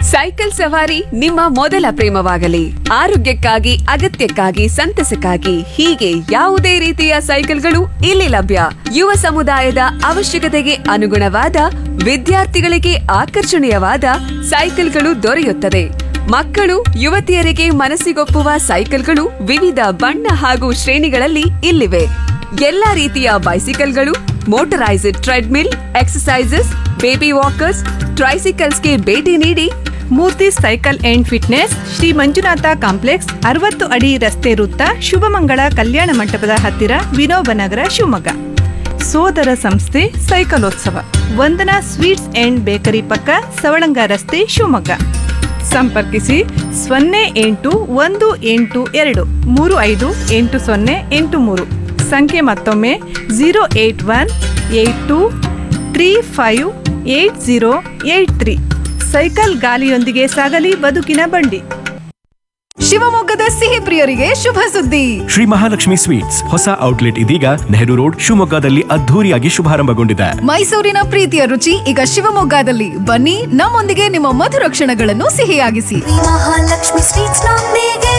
cycle ಸವಾರಿ ನಿಮ್ಮ ಮೊದಲ ಪ್ರೇಮವಾಗಲಿ ಆರೋಗ್ಯಕ್ಕಾಗಿ ಅಗತ್ಯಕ್ಕಾಗಿ ಸಂತಸಕ್ಕಾಗಿ ಹೀಗೆ ಯಾವುದೇ ರೀತಿಯ ಸೈಕಲ್ಗಳು ಇಲ್ಲಿ ಲಭ್ಯ ಯುವ ಸಮುದಾಯದ ಅವಶ್ಯಕತೆಗೆ ಅನುಗುಣವಾದ ವಿದ್ಯಾರ್ಥಿಗಳಿಗೆ ಆಕರ್ಷಣೀಯವಾದ ಸೈಕಲ್ಗಳು ದೊರೆಯುತ್ತದೆ ಮಕ್ಕಳು ಯುವತಿಯರಿಗೆ ಮನಸ್ಸಿಗೊಪ್ಪುವ ಸೈಕಲ್ಗಳು ವಿವಿಧ ಬಣ್ಣ ಹಾಗೂ ಶ್ರೇಣಿಗಳಲ್ಲಿ ಇಲ್ಲಿವೆ ಎಲ್ಲಾ ರೀತಿಯ ಬೈಸಿಕಲ್ಗಳು motorised treadmill exercises baby walkers ಟ್ರೈಸಿಕಲ್ಸ್ಗೆ ಭೇಟಿ ನೀಡಿ Murthy cycle and fitness Shri Manjunatha complex ಅರವತ್ತು ಅಡಿ ರಸ್ತೆ ವೃತ್ತ ಶುಭಮಂಗಳ ಕಲ್ಯಾಣ ಮಂಟಪದ ಹತ್ತಿರ ವಿನೋಬ ನಗರ ಶಿವಮೊಗ್ಗ ಸೋದರ ಸಂಸ್ಥೆ ಸೈಕಲೋತ್ಸವ ವಂದನಾ ಸ್ವೀಟ್ಸ್ ಅಂಡ್ ಬೇಕರಿ ಪಕ್ಕ ಸವಳಂಗ ರಸ್ತೆ ಶಿವಮೊಗ್ಗ ಸಂಪರ್ಕಿಸಿ ಸೊನ್ನೆ ಎಂಟು ಒಂದು ಎಂಟು ಎರಡು ಮೂರು ಐದು ಎಂಟು ಸೊನ್ನೆ ಎಂಟು ಮೂರು ಸಂಖ್ಯೆ ಮತ್ತೊಮ್ಮೆ zero eight one eight two three five eight zero eight three cycle ಗಾಲಿಯೊಂದಿಗೆ ಸಾಗಲಿ ಬದುಕಿನ ಬಂಡಿ ಶಿವಮೊಗ್ಗದ ಸಿಹಿ ಪ್ರಿಯರಿಗೆ ಶುಭ ಸುದ್ದಿ ಶ್ರೀ ಮಹಾಲಕ್ಷ್ಮಿ ಸ್ವೀಟ್ಸ್ ಹೊಸ ಔಟ್ಲೆಟ್ ಇದೀಗ ನೆಹರು ರೋಡ್ ಶಿವಮೊಗ್ಗದಲ್ಲಿ ಅದ್ಧೂರಿಯಾಗಿ ಶುಭಾರಂಭಗೊಂಡಿದೆ ಮೈಸೂರಿನ ಪ್ರೀತಿಯ ರುಚಿ ಈಗ ಶಿವಮೊಗ್ಗದಲ್ಲಿ ಬನ್ನಿ ನಮ್ಮೊಂದಿಗೆ ನಿಮ್ಮ ಮಧುರ ಕ್ಷಣಗಳನ್ನು ಸಿಹಿಯಾಗಿಸಿ ಮಹಾಲಕ್ಷ್ಮಿ ಸ್ವೀಟ್ಸ್ ನೊಂದಿಗೆ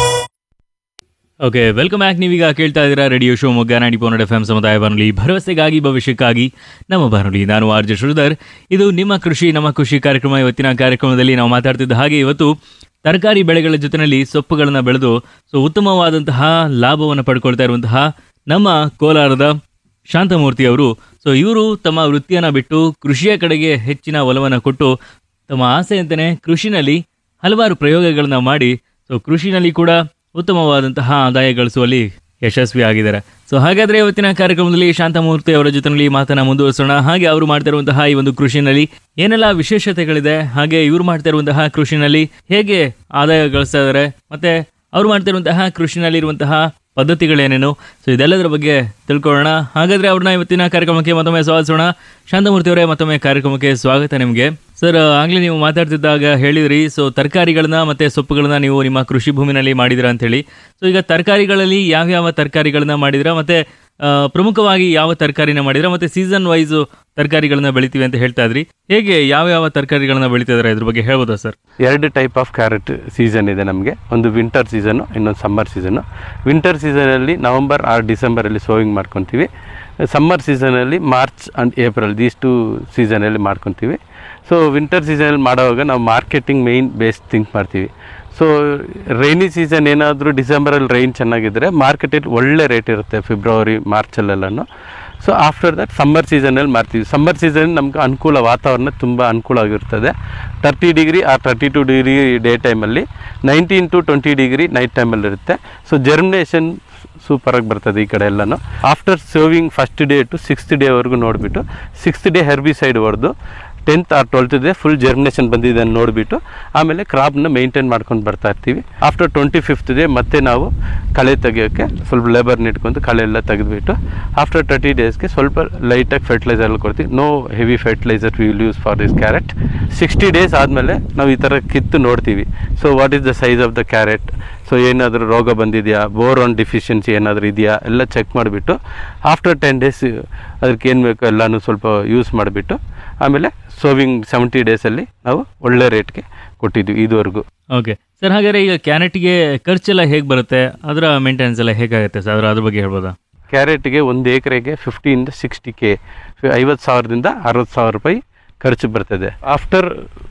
ಓಕೆ ವೆಲ್ಕಮ್ ಬ್ಯಾಕ್ ನೀವೀಗ ಕೇಳ್ತಾ ಇದ್ದೀರಾ ರೇಡಿಯೋ ಶಿವಮೊಗ್ಗ ನಾಡಿ ಪೋನಡ್ ಎಫ್ ಎಂ ಸಮುದಾಯ ಬಾನುಲಿ ಭರವಸೆಗಾಗಿ ಭವಿಷ್ಯಕ್ಕಾಗಿ ನಮ್ಮ ಬಾನುಲಿ ನಾನು ಆರ್ ಜೆ ಶ್ರೀಧರ್ ಇದು ನಿಮ್ಮ ಕೃಷಿ ನಮ್ಮ ಕೃಷಿ ಕಾರ್ಯಕ್ರಮ ಇವತ್ತಿನ ಕಾರ್ಯಕ್ರಮದಲ್ಲಿ ನಾವು ಮಾತಾಡ್ತಿದ್ದ ಹಾಗೆ ಇವತ್ತು ತರಕಾರಿ ಬೆಳೆಗಳ ಜೊತೆಯಲ್ಲಿ ಸೊಪ್ಪುಗಳನ್ನು ಬೆಳೆದು ಸೊ ಉತ್ತಮವಾದಂತಹ ಲಾಭವನ್ನು ಪಡ್ಕೊಳ್ತಾ ಇರುವಂತಹ ನಮ್ಮ ಕೋಲಾರದ ಶಾಂತಮೂರ್ತಿ ಅವರು ಸೊ ಇವರು ತಮ್ಮ ವೃತ್ತಿಯನ್ನು ಬಿಟ್ಟು ಕೃಷಿಯ ಕಡೆಗೆ ಹೆಚ್ಚಿನ ಒಲವನ್ನು ಕೊಟ್ಟು ತಮ್ಮ ಆಸೆಯಂತೆಯೇ ಕೃಷಿನಲ್ಲಿ ಹಲವಾರು ಪ್ರಯೋಗಗಳನ್ನ ಮಾಡಿ ಸೊ ಕೃಷಿನಲ್ಲಿ ಕೂಡ ಉತ್ತಮವಾದಂತಹ ಆದಾಯ ಗಳಿಸುವಲ್ಲಿ ಯಶಸ್ವಿ ಆಗಿದ್ದಾರೆ ಸೊ ಹಾಗಾದ್ರೆ ಇವತ್ತಿನ ಕಾರ್ಯಕ್ರಮದಲ್ಲಿ ಶಾಂತಮೂರ್ತಿ ಅವರ ಜೊತೆಯಲ್ಲಿ ಮಾತನ್ನ ಮುಂದುವರಿಸೋಣ ಹಾಗೆ ಅವರು ಮಾಡ್ತಿರುವಂತಹ ಈ ಒಂದು ಕೃಷಿನಲ್ಲಿ ಏನೆಲ್ಲ ವಿಶೇಷತೆಗಳಿದೆ ಹಾಗೆ ಇವರು ಮಾಡ್ತಿರುವಂತಹ ಕೃಷಿನಲ್ಲಿ ಹೇಗೆ ಆದಾಯ ಗಳಿಸ್ತಾ ಇದ್ದಾರೆ ಮತ್ತೆ ಅವ್ರು ಮಾಡ್ತಿರುವಂತಹ ಕೃಷಿನಲ್ಲಿರುವಂತಹ ಪದ್ಧತಿಗಳೇನೇನು ಸೊ ಇದೆಲ್ಲದರ ಬಗ್ಗೆ ತಿಳ್ಕೊಳ್ಳೋಣ ಹಾಗಾದ್ರೆ ಅವ್ರನ್ನ ಇವತ್ತಿನ ಕಾರ್ಯಕ್ರಮಕ್ಕೆ ಮತ್ತೊಮ್ಮೆ ಸ್ವಾಗತಿಸೋಣ ಶಾಂತಮೂರ್ತಿ ಅವರೇ ಮತ್ತೊಮ್ಮೆ ಕಾರ್ಯಕ್ರಮಕ್ಕೆ ಸ್ವಾಗತ ನಿಮಗೆ ಸರ್ ಆಗ್ಲೇ ನೀವು ಮಾತಾಡ್ತಿದ್ದಾಗ ಹೇಳಿದ್ರಿ ಸೊ ತರಕಾರಿಗಳನ್ನ ಮತ್ತೆ ಸೊಪ್ಪುಗಳನ್ನ ನೀವು ನಿಮ್ಮ ಕೃಷಿ ಭೂಮಿನಲ್ಲಿ ಮಾಡಿದಿರಾ ಅಂತ ಹೇಳಿ ಸೊ ಈಗ ತರಕಾರಿಗಳಲ್ಲಿ ಯಾವ್ಯಾವ ತರಕಾರಿಗಳನ್ನ ಮಾಡಿದಿರಾ ಮತ್ತೆ ಆ, ಪ್ರಮುಖವಾಗಿ ಯಾವ ತರಕಾರಿನ ಮಾಡಿದಿರಾ ಮತ್ತೆ ಸೀಸನ್ ವೈಸ್ ತರಕಾರಿಗಳನ್ನ ಬೆಳಿತೀವಿ ಅಂತ ಹೇಳ್ತಾ ಇದ್ರಿ ಹೇಗೆ ಯಾವ ಯಾವ ತರಕಾರಿಗಳನ್ನ ಬೆಳಿತಿದಾರೆ ಇದ್ರ ಬಗ್ಗೆ ಹೇಳ್ಬೋದಾ ಸರ್ ಎರಡು ಟೈಪ್ ಆಫ್ ಕ್ಯಾರೆಟ್ ಸೀಸನ್ ಇದೆ ನಮಗೆ ಒಂದು ವಿಂಟರ್ ಸೀಸನ್ನು ಇನ್ನೊಂದು ಸಮ್ಮರ್ ಸೀಸನ್ನು ವಿಂಟರ್ ಸೀಸನಲ್ಲಿ ನವಂಬರ್ ಆರ್ ಡಿಸೆಂಬರಲ್ಲಿ ಸೋವಿಂಗ್ ಮಾಡ್ಕೊತೀವಿ ಸಮ್ಮರ್ ಸೀಸನಲ್ಲಿ March and April these two ಸೀಸನಲ್ಲಿ ಮಾಡ್ಕೊತೀವಿ ಸೊ ವಿಂಟರ್ ಸೀಸನಲ್ಲಿ ಮಾಡುವಾಗ ನಾವು ಮಾರ್ಕೆಟಿಂಗ್ ಮೇಯ್ನ್ ಬೇಸ್ ಥಿಂಕ್ ಮಾಡ್ತೀವಿ ಸೊ ರೈನಿ ಸೀಸನ್ ಏನಾದರೂ ಡಿಸೆಂಬರಲ್ಲಿ ರೈನ್ ಚೆನ್ನಾಗಿದ್ದರೆ ಮಾರ್ಕೆಟಲ್ಲಿ ಒಳ್ಳೆ ರೇಟ್ ಇರುತ್ತೆ ಫೆಬ್ರವರಿ ಮಾರ್ಚಲ್ಲೆಲ್ಲನೂ ಸೊ ಆಫ್ಟರ್ ದಟ್ ಸಮ್ಮರ್ ಸೀಸನಲ್ಲಿ ಮಾಡ್ತೀವಿ ಸಮ್ಮರ್ ಸೀಸನ್ ನಮ್ಗೆ ಅನುಕೂಲ ವಾತಾವರಣ ತುಂಬ ಅನುಕೂಲವಾಗಿರ್ತದೆ ತರ್ಟಿ ಡಿಗ್ರಿ ಆ ತರ್ಟಿ ಟು ಡಿಗ್ರಿ ಡೇ ಟೈಮಲ್ಲಿ nineteen to twenty degree night ಟೈಮಲ್ಲಿ ಇರುತ್ತೆ ಸೊ ಜರ್ಮಿನೇಷನ್ ಸೂಪರಾಗಿ ಬರ್ತದೆ ಈ ಕಡೆ ಎಲ್ಲನೂ after sowing first day to sixth ಡೇವರೆಗೂ ನೋಡಿಬಿಟ್ಟು ಸಿಕ್ಸ್ತ್ ಡೇ ಹೆರ್ಬಿಸೈಡ್ ಹೊಡೆದು tenth or twelfth day full germination ಬಂದಿದೆ ಅಂತ ನೋಡಿಬಿಟ್ಟು ಆಮೇಲೆ ಕ್ರಾಪ್ನ ಮೇಂಟೈನ್ ಮಾಡ್ಕೊಂಡು ಬರ್ತಾ ಇರ್ತೀವಿ ಆಫ್ಟರ್ ಟ್ವೆಂಟಿ ಫಿಫ್ತ್ ಡೇ ಮತ್ತೆ ನಾವು ಕಳೆ ತೆಗಿಯೋಕ್ಕೆ ಸ್ವಲ್ಪ ಲೇಬರ್ನ ಇಟ್ಕೊಂಡು ಕಳೆ ಎಲ್ಲ ತೆಗೆದುಬಿಟ್ಟು ಆಫ್ಟರ್ ತರ್ಟಿ ಡೇಸ್ಗೆ ಸ್ವಲ್ಪ ಲೈಟಾಗಿ ಫರ್ಟಿಲೈಸರ್ ಎಲ್ಲ ಕೊಡ್ತೀವಿ no heavy fertiliser we will use for this carrot sixty days ಆದಮೇಲೆ ನಾವು ಈ ಥರ ಕಿತ್ತು ನೋಡ್ತೀವಿ so what is the size of the carrot so ಏನಾದರೂ ರೋಗ ಬಂದಿದೆಯಾ ಬೋರಾನ್ ಡಿಫಿಷಿಯನ್ಸಿ ಏನಾದರೂ ಇದೆಯಾ ಎಲ್ಲ ಚೆಕ್ ಮಾಡಿಬಿಟ್ಟು ಆಫ್ಟರ್ ಟೆನ್ ಡೇಸ್ ಅದಕ್ಕೆ ಏನು ಬೇಕೋ ಎಲ್ಲನೂ ಸ್ವಲ್ಪ ಯೂಸ್ ಮಾಡಿಬಿಟ್ಟು ಆಮೇಲೆ ಸೋವಿಂಗ್ ಸೆವೆಂಟಿ ಡೇಸಲ್ಲಿ ನಾವು ಒಳ್ಳೆ ರೇಟ್ಗೆ ಕೊಟ್ಟಿದ್ವಿ ಇದುವರೆಗೂ ಓಕೆ ಸರ್ ಹಾಗಾದ್ರೆ ಈಗ ಕ್ಯಾರೆಟ್ಗೆ ಖರ್ಚೆಲ್ಲ ಹೇಗೆ ಬರುತ್ತೆ ಅದರ ಮೇಂಟೆನೆನ್ಸ್ ಎಲ್ಲ ಹೇಗಾಗುತ್ತೆ ಸರ್ ಅದ್ರ ಅದ್ರ ಬಗ್ಗೆ ಹೇಳ್ಬೋದಾ ಕ್ಯಾರೆಟ್ಗೆ ಒಂದು ಎಕರೆಗೆ ಫಿಫ್ಟಿಯಿಂದ ಸಿಕ್ಸ್ಟಿ ಕೆ ಐವತ್ತು ಸಾವಿರದಿಂದ ಅರವತ್ತು ಸಾವಿರ ರೂಪಾಯಿ ಖರ್ಚು ಬರ್ತದೆ ಆಫ್ಟರ್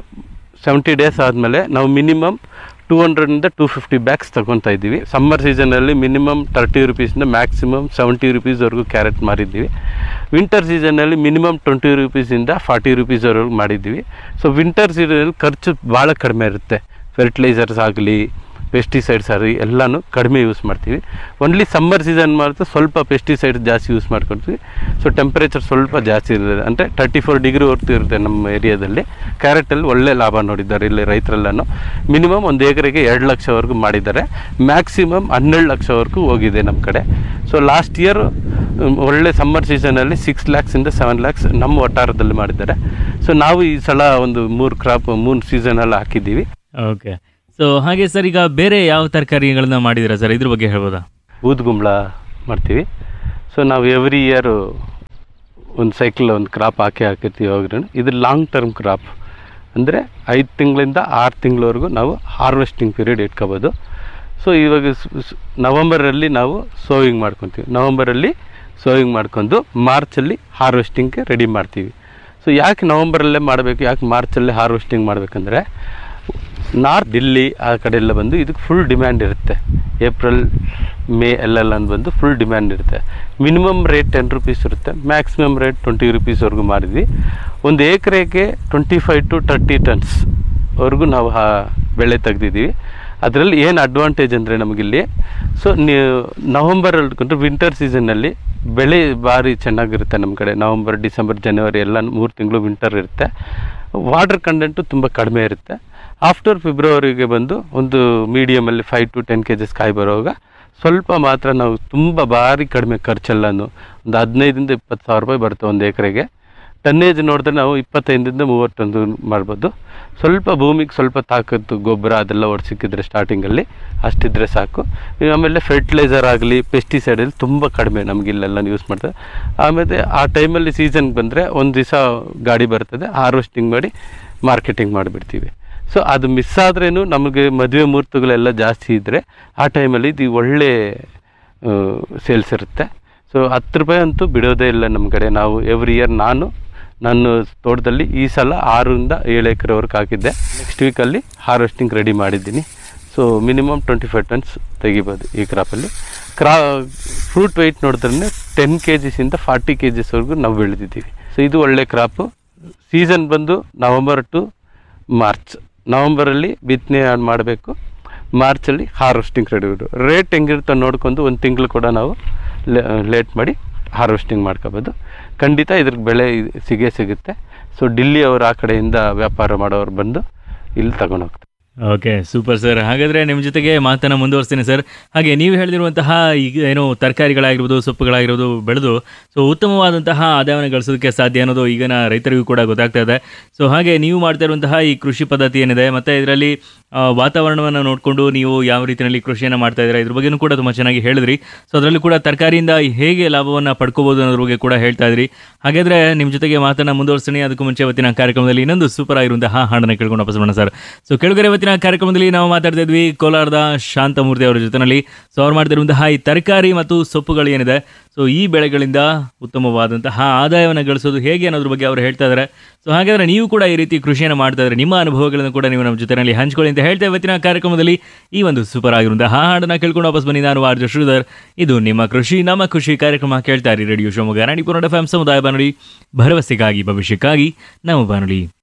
ಸೆವೆಂಟಿ ಡೇಸ್ ಆದಮೇಲೆ ನಾವು ಮಿನಿಮಮ್ ಟೂ ಹಂಡ್ರೆಡಿಂದ ಟೂ ಫಿಫ್ಟಿ ಬ್ಯಾಗ್ಸ್ ತಗೊತಾ ಇದ್ದೀವಿ ಸಮ್ಮರ್ ಸೀಸನಲ್ಲಿ ಮಿನಿಮಮ್ ತರ್ಟಿ ರುಪೀಸಿಂದ ಮ್ಯಾಕ್ಸಿಮಮ್ ಸೆವೆಂಟಿ ರುಪೀಸ್ವರೆಗೂ ಕ್ಯಾರೆಟ್ ಮಾರಿದ್ದೀವಿ ವಿಂಟರ್ ಸೀಸನಲ್ಲಿ ಮಿನಿಮಮ್ ಟ್ವೆಂಟಿ ರುಪೀಸಿಂದ ಫಾರ್ಟಿ ರುಪೀಸ್ವರೆಗೂ ಮಾಡಿದ್ದೀವಿ ಸೊ ವಿಂಟರ್ ಸೀಸನಲ್ಲಿ ಖರ್ಚು ಭಾಳ ಕಡಿಮೆ ಇರುತ್ತೆ ಫರ್ಟಿಲೈಸರ್ಸ್ ಆಗಲಿ ಪೆಸ್ಟಿಸೈಡ್ಸ್ ಆಗಲಿ ಎಲ್ಲನೂ ಕಡಿಮೆ ಯೂಸ್ ಮಾಡ್ತೀವಿ ಓನ್ಲಿ ಸಮ್ಮರ್ ಸೀಸನ್ ಮಾತ್ರ ಸ್ವಲ್ಪ ಪೆಸ್ಟಿಸೈಡ್ಸ್ ಜಾಸ್ತಿ ಯೂಸ್ ಮಾಡ್ಕೊಳ್ತೀವಿ ಸೊ ಟೆಂಪರೇಚರ್ ಸ್ವಲ್ಪ ಜಾಸ್ತಿ ಇರ್ತದೆ ಅಂದರೆ ತರ್ಟಿ ಫೋರ್ ಡಿಗ್ರಿ ಹೊರ್ತು ಇರುತ್ತೆ ನಮ್ಮ ಏರಿಯಾದಲ್ಲಿ ಕ್ಯಾರೆಟಲ್ಲಿ ಒಳ್ಳೆ ಲಾಭ ನೋಡಿದ್ದಾರೆ ಇಲ್ಲಿ ರೈತರೆಲ್ಲನೂ ಮಿನಿಮಮ್ ಒಂದು ಎಕರೆಗೆ ಎರಡು ಲಕ್ಷವರೆಗೂ ಮಾಡಿದ್ದಾರೆ ಮ್ಯಾಕ್ಸಿಮಮ್ ಹನ್ನೆರಡು ಲಕ್ಷವರೆಗೂ ಹೋಗಿದೆ ನಮ್ಮ ಕಡೆ ಸೊ ಲಾಸ್ಟ್ ಇಯರ್ ಒಳ್ಳೆ ಸಮ್ಮರ್ ಸೀಸನಲ್ಲಿ ಸಿಕ್ಸ್ ಲ್ಯಾಕ್ಸಿಂದ ಸೆವೆನ್ ಲ್ಯಾಕ್ಸ್ ನಮ್ಮ ವಟಾರದಲ್ಲಿ ಮಾಡಿದ್ದಾರೆ ಸೊ ನಾವು ಈ ಸಲ ಒಂದು ಮೂರು ಕ್ರಾಪ್ ಮೂರು ಸೀಸನಲ್ಲಿ ಹಾಕಿದ್ದೀವಿ ಓಕೆ ಸೊ ಹಾಗೆ ಸರ್ ಈಗ ಬೇರೆ ಯಾವ ತರಕಾರಿಗಳನ್ನ ಮಾಡಿದ್ದೀರಾ ಸರ್ ಇದ್ರ ಬಗ್ಗೆ ಹೇಳ್ಬೋದಾ ಬೂದ್ಗುಂಬಳ ಮಾಡ್ತೀವಿ ಸೊ ನಾವು ಎವ್ರಿ ಇಯರು ಒಂದು ಸೈಕಲ್ ಒಂದು ಕ್ರಾಪ್ ಹಾಕಿ ಹಾಕಿರ್ತೀವಿ ಹೋಗ್ರಿ ಇದು ಲಾಂಗ್ ಟರ್ಮ್ ಕ್ರಾಪ್ ಅಂದರೆ ಐದು ತಿಂಗಳಿಂದ ಆರು ತಿಂಗಳವರೆಗೂ ನಾವು ಹಾರ್ವೆಸ್ಟಿಂಗ್ ಪೀರಿಯಡ್ ಇಟ್ಕೋಬೋದು ಸೊ ಇವಾಗ ಸ್- ಸ್- ನವಂಬರಲ್ಲಿ ನಾವು ಸೋವಿಂಗ್ ಮಾಡ್ಕೊತೀವಿ ನವಂಬರಲ್ಲಿ ಸೋವಿಂಗ್ ಮಾಡ್ಕೊಂಡು ಮಾರ್ಚಲ್ಲಿ ಹಾರ್ವೆಸ್ಟಿಂಗ್ಗೆ ರೆಡಿ ಮಾಡ್ತೀವಿ ಸೊ ಯಾಕೆ ನವಂಬರಲ್ಲೇ ಮಾಡಬೇಕು ಯಾಕೆ ಮಾರ್ಚಲ್ಲೇ ಹಾರ್ವೆಸ್ಟಿಂಗ್ ಮಾಡಬೇಕಂದ್ರೆ ನಾರ್ತ್ ದಿಲ್ಲಿ ಆ ಕಡೆ ಎಲ್ಲ ಬಂದು ಇದಕ್ಕೆ ಫುಲ್ ಡಿಮ್ಯಾಂಡ್ ಇರುತ್ತೆ ಏಪ್ರಿಲ್ ಮೇ ಎಲ್ಲೆಲ್ಲ ಬಂದು ಫುಲ್ ಡಿಮ್ಯಾಂಡ್ ಇರುತ್ತೆ ಮಿನಿಮಮ್ ರೇಟ್ ಟೆನ್ ರುಪೀಸ್ ಇರುತ್ತೆ ಮ್ಯಾಕ್ಸಿಮಮ್ ರೇಟ್ ಟ್ವೆಂಟಿ ರುಪೀಸ್ವರೆಗೂ ಮಾರಿದ್ವಿ ಒಂದು ಎಕರೆಗೆ twenty five to thirty tons ವರೆಗೂ ನಾವು ಆ ಬೆಳೆ ತೆಗ್ದಿದ್ದೀವಿ ಅದರಲ್ಲಿ ಏನು ಅಡ್ವಾಂಟೇಜ್ ಅಂದರೆ ನಮಗಿಲ್ಲಿ ಸೊ ನೀವು ನವಂಬರಲ್ಲಿ ಕಂಡ್ರೆ ವಿಂಟರ್ ಸೀಸನ್ನಲ್ಲಿ ಬೆಳೆ ಭಾರಿ ಚೆನ್ನಾಗಿರುತ್ತೆ ನಮ್ಮ ಕಡೆ ನವಂಬರ್ ಡಿಸೆಂಬರ್ ಜನವರಿ ಎಲ್ಲ ಮೂರು ತಿಂಗಳು ವಿಂಟರ್ ಇರುತ್ತೆ ವಾಟರ್ ಕಂಟೆಂಟು ತುಂಬ ಕಡಿಮೆ ಇರುತ್ತೆ ಆಫ್ಟರ್ ಫೆಬ್ರವರಿಗೆ ಬಂದು ಒಂದು ಮೀಡಿಯಮಲ್ಲಿ five to ten K Gs ಕಾಯಿ ಬರುವಾಗ ಸ್ವಲ್ಪ ಮಾತ್ರ ನಾವು ತುಂಬ ಭಾರಿ ಕಡಿಮೆ ಖರ್ಚೆಲ್ಲನು ಒಂದು ಹದಿನೈದಿಂದ ಇಪ್ಪತ್ತು ಸಾವಿರ ರೂಪಾಯಿ ಬರುತ್ತೆ ಒಂದು ಎಕರೆಗೆ ಟನ್ನೇಜ್ ನೋಡಿದ್ರೆ ನಾವು ಇಪ್ಪತ್ತೈದರಿಂದ ಮೂವತ್ತು ಟನ್ ಮಾಡ್ಬೋದು ಸ್ವಲ್ಪ ಭೂಮಿಗೆ ಸ್ವಲ್ಪ ತಾಕತ್ತು ಗೊಬ್ಬರ ಅದೆಲ್ಲ ಒಡ್ಸಿಕ್ಕಿದ್ರೆ ಸ್ಟಾರ್ಟಿಂಗಲ್ಲಿ ಅಷ್ಟಿದ್ರೆ ಸಾಕು ಈಗ ಆಮೇಲೆ ಫರ್ಟಿಲೈಸರ್ ಆಗಲಿ ಪೆಸ್ಟಿಸೈಡಲ್ಲಿ ತುಂಬ ಕಡಿಮೆ ನಮ್ಗೆ ಇಲ್ಲೆಲ್ಲ ಯೂಸ್ ಮಾಡ್ತಾರೆ ಆಮೇಲೆ ಆ ಟೈಮಲ್ಲಿ ಸೀಸನ್ಗೆ ಬಂದರೆ ಒಂದು ದಿವಸ ಗಾಡಿ ಬರ್ತದೆ ಹಾರ್ವೆಸ್ಟಿಂಗ್ ಮಾಡಿ ಮಾರ್ಕೆಟಿಂಗ್ ಮಾಡಿಬಿಡ್ತೀವಿ ಸೊ ಅದು ಮಿಸ್ ಆದ್ರೇನು ನಮಗೆ ಮದುವೆ ಮುಹೂರ್ತಗಳೆಲ್ಲ ಜಾಸ್ತಿ ಇದ್ದರೆ ಆ ಟೈಮಲ್ಲಿ ಇದು ಒಳ್ಳೆ ಸೇಲ್ಸ್ ಇರುತ್ತೆ ಸೊ ಹತ್ತು ರೂಪಾಯಿ ಅಂತೂ ಬಿಡೋದೇ ಇಲ್ಲ ನಮ್ಮ ಕಡೆ ನಾವು ಎವ್ರಿ ಇಯರ್ ನಾನು ನನ್ನ ತೋಟದಲ್ಲಿ ಈ ಸಲ ಆರರಿಂದ ಏಳು ಎಕರೆವರೆಗೆ ಹಾಕಿದ್ದೆ ನೆಕ್ಸ್ಟ್ ವೀಕಲ್ಲಿ ಹಾರ್ವೆಸ್ಟಿಂಗ್ ರೆಡಿ ಮಾಡಿದ್ದೀನಿ so minimum twenty five tons ತೆಗಿಬೋದು ಈ ಕ್ರಾಪಲ್ಲಿ ಕ್ರಾ ಫ್ರೂಟ್ ವೆಯ್ಟ್ ನೋಡಿದ್ರೆ ಟೆನ್ ಕೆ ಜಿಸಿಂದ ಫಾರ್ಟಿ ಕೆ ಜಿಸ್ವರೆಗೂ ನಾವು ಬೆಳೆದಿದ್ದೀವಿ ಸೊ ಇದು ಒಳ್ಳೆ ಕ್ರಾಪು ಸೀಸನ್ ಬಂದು ನವಂಬರ್ ಟು ಮಾರ್ಚ್ ನವಂಬರಲ್ಲಿ ಬಿತ್ತನೆ ಮಾಡಬೇಕು ಮಾರ್ಚಲ್ಲಿ ಹಾರ್ವೆಸ್ಟಿಂಗ್ ರೆಡಿ ರೇಟ್ ಹೆಂಗಿರುತ್ತೆ ನೋಡ್ಕೊಂಡು ಒಂದು ತಿಂಗಳು ಕೂಡ ನಾವು ಲೇಟ್ ಮಾಡಿ ಹಾರ್ವೆಸ್ಟಿಂಗ್ ಮಾಡ್ಕೋಬೋದು ಖಂಡಿತ ಇದ್ರ ಬೆಳೆ ಇದ್- ಸಿಗೇ ಸಿಗುತ್ತೆ ಸೊ ಡಿಲ್ಲಿ ಅವರು ಆ ಕಡೆಯಿಂದ ವ್ಯಾಪಾರ ಮಾಡೋರು ಬಂದು ಇಲ್ಲಿ ತಗೊಂಡು ಹೋಗ್ತಾರೆ ಓಕೆ ಸೂಪರ್ ಸರ್ ಹಾಗಾದರೆ ನಿಮ್ಮ ಜೊತೆಗೆ ಮಾತನ್ನು ಮುಂದುವರಿಸ್ತೀನಿ ಸರ್ ಹಾಗೆ ನೀವು ಹೇಳಿರುವಂತಹ ಈಗ ಏನು ತರಕಾರಿಗಳಾಗಿರ್ಬೋದು ಸೊಪ್ಪುಗಳಾಗಿರ್ಬೋದು ಬೆಳೆದು ಸೊ ಉತ್ತಮವಾದಂತಹ ಆದಾಯವನ್ನು ಗಳಿಸೋದಕ್ಕೆ ಸಾಧ್ಯ ಅನ್ನೋದು ಈಗಿನ ರೈತರಿಗೂ ಕೂಡ ಗೊತ್ತಾಗ್ತಾ ಇದೆ ಸೊ ಹಾಗೆ ನೀವು ಮಾಡ್ತಾ ಇರುವಂತಹ ಈ ಕೃಷಿ ಪದ್ಧತಿ ಏನಿದೆ ಮತ್ತು ಇದರಲ್ಲಿ ವಾತಾವರಣವನ್ನು ನೋಡಿಕೊಂಡು ನೀವು ಯಾವ ರೀತಿಯಲ್ಲಿ ಕೃಷಿಯನ್ನು ಮಾಡ್ತಾ ಇದ್ದೀರಾ ಇದ್ರ ಬಗ್ಗೆನೂ ಕೂಡ ತುಂಬ ಚೆನ್ನಾಗಿ ಹೇಳಿದ್ರಿ ಸೊ ಅದರಲ್ಲೂ ಕೂಡ ತರಕಾರಿಯಿಂದ ಹೇಗೆ ಲಾಭವನ್ನು ಪಡ್ಕೋಬೋದು ಅನ್ನೋದ್ರ ಬಗ್ಗೆ ಕೂಡ ಹೇಳ್ತಾ ಇದ್ರಿ ಹಾಗಾದರೆ ನಿಮ್ಮ ಜೊತೆಗೆ ಮಾತನ್ನು ಮುಂದುವರಿಸ್ತೀನಿ ಅದಕ್ಕೂ ಮುಂಚೆ ಇವತ್ತಿನ ಕಾರ್ಯಕ್ರಮದಲ್ಲಿ ಇನ್ನೊಂದು ಸೂಪರ್ ಆಗಿರುವಂತಹ ಹಾಡನ್ನು ಕೇಳ್ಕೊಂಡು ವಾಪಸ್ ಬರೋಣ ಸರ್ ಸೊ ಕೆಳಗರೆ ಇವತ್ತಿನ ಕಾರ್ಯಕ್ರಮದಲ್ಲಿ ನಾವು ಮಾತಾಡ್ತಾ ಇದ್ವಿ ಕೋಲಾರದ ಶಾಂತಮೂರ್ತಿ ಅವರ ಜೊತೆನಲ್ಲಿ ಸೊ ಅವ್ರು ಮಾಡ್ತಿರುವಂತಹ ಈ ತರಕಾರಿ ಮತ್ತು ಸೊಪ್ಪುಗಳು ಏನಿದೆ ಸೊ ಈ ಬೆಳೆಗಳಿಂದ ಉತ್ತಮವಾದಂತಹ ಆದಾಯವನ್ನು ಗಳಿಸೋದು ಹೇಗೆ ಅನ್ನೋದ್ರ ಬಗ್ಗೆ ಅವರು ಹೇಳ್ತಾ ಇದ್ದಾರೆ ಸೊ ಹಾಗಾದ್ರೆ ನೀವು ಕೂಡ ಈ ರೀತಿ ಕೃಷಿಯನ್ನು ಮಾಡ್ತಾ ಇದ್ರೆ ನಿಮ್ಮ ಅನುಭವಗಳನ್ನು ಕೂಡ ನೀವು ನಮ್ಮ ಜೊತೆಯಲ್ಲಿ ಹಂಚ್ಕೊಳ್ಳಿ ಅಂತ ಹೇಳ್ತಾ ಇವತ್ತಿನ ಕಾರ್ಯಕ್ರಮದಲ್ಲಿ ಈ ಒಂದು ಸೂಪರ್ ಆಗಿರುವಂತಹ ಹಾಡನ್ನ ಕೇಳ್ಕೊಂಡು ವಾಪಸ್ ಬನ್ನಿ ನಾನು ಆರ್ಜ ಶ್ರೀಧರ್ ಇದು ನಿಮ್ಮ ಕೃಷಿ ನಮ್ಮ ಖುಷಿ ಕಾರ್ಯಕ್ರಮ ಕೇಳ್ತಾ ಇರಿ radio Shivamogga Nadipura F M ಸಮುದಾಯ ಬಾನುಲಿ ಭರವಸೆಗಾಗಿ ಭವಿಷ್ಯಕ್ಕಾಗಿ ನಮ್ಮ ಬಾನುಲಿ